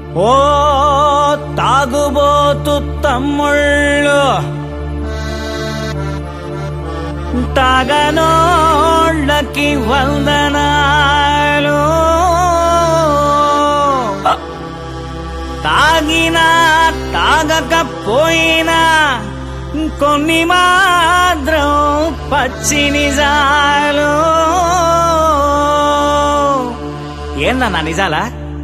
ఓ తాగుబోతు తమ్ముళ్ళు తాగనోళ్ళకి వందనాలు తాగినా తాగకపోయినా కొన్ని మాత్రం పచ్చి నిజాలు ఏందన్నా నిజాలా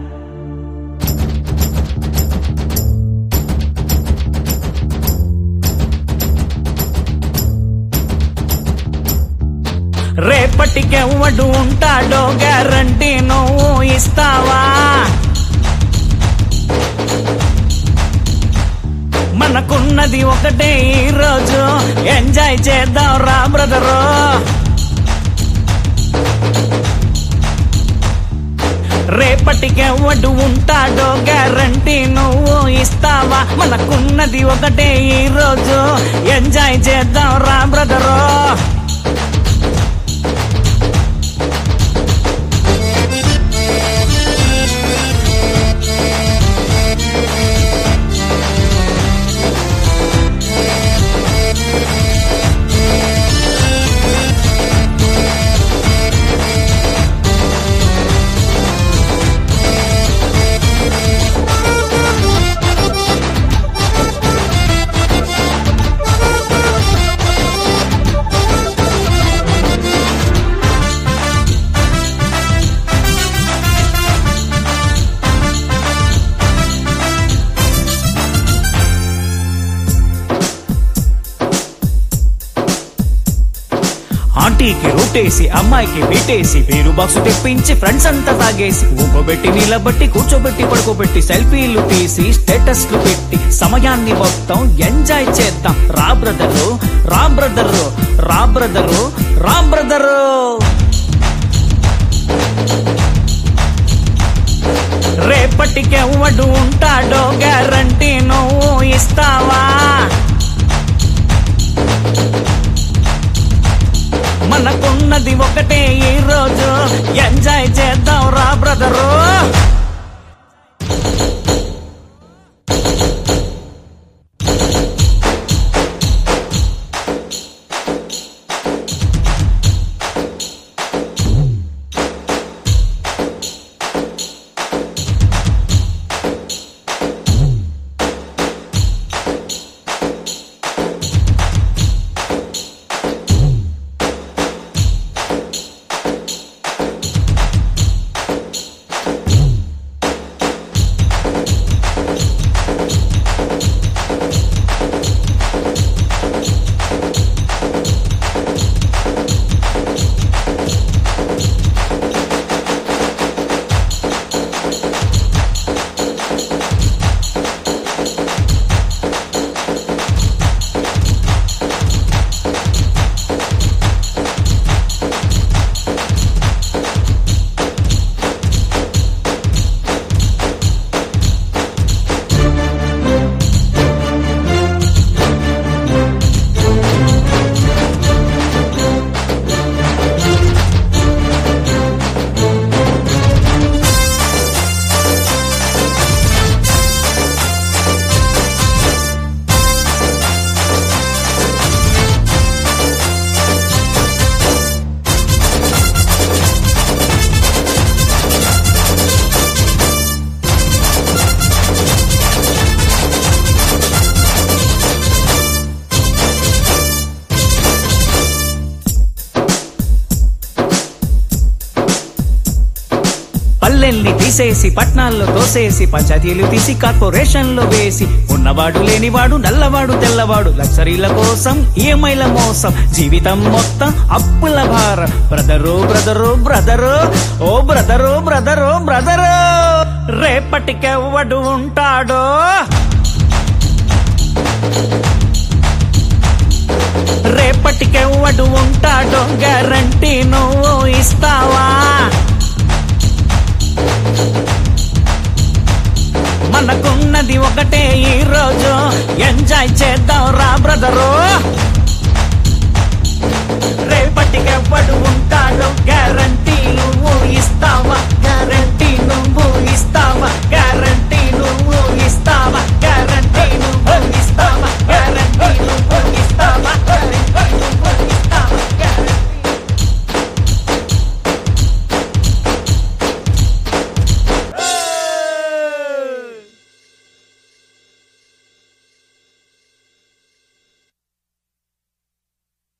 రేపటికెవ్వడు ఉంటాడో గ్యారంటీ నువ్వు ఇస్తావా మనకున్నది ఒకటే ఈ రోజు ఎంజాయ్ చేద్దాం రా బ్రదరు రేపటికెవ్వడు ఉంటాడో గ్యారంటీ నువ్వు ఇస్తావా మనకున్నది ఒకటే ఈ రోజు ఎంజాయ్ చేద్దాం రా బ్రదరు ఆంటీకి రూటేసి అమ్మాయికి బీటేసి పేరు బాక్స్ తెప్పించి ఫ్రెండ్స్ అంతా తాగేసి ఊపబెట్టి నిలబట్టి కూర్చోబెట్టి పడుకోబెట్టి సెల్ఫీలు తీసి స్టేటస్లు పెట్టి సమయాన్ని మొత్తం ఎంజాయ్ చేద్దాం రా బ్రదరు రా బ్రదరు రా బ్రదరు రా బ్రదరు రేపటికెవ్వడు ఉంటాడో గ్యారంటీ నువ్వు ఇస్తావా మనకున్నది ఒకటే ఈ రోజు ఎంజాయ్ చేద్దాం రా బ్రదరు పల్లెల్ని తీసేసి పట్నాల్లో తోసేసి పంచాయతీలు తీసి కార్పొరేషన్లో వేసి ఉన్నవాడు లేనివాడు నల్లవాడు తెల్లవాడు లగ్జరీల కోసం ఈఎంఐల మోసం జీవితం మొత్తం అప్పుల భారం brother brother brother oh brother brother brother రేపటికెవ్వడు ఉంటాడో రేపటికెవ్వడు ఉంటాడో గ్యారంటీ నువ్వు ఇస్తావా మనకున్నది ఒకటే ఈ రోజు ఎంజాయ్ చేద్దాం రా బ్రదరు రేపటికెవ్వడు ఉంటాడో గ్యారంటీ నువ్వు ఇస్తావా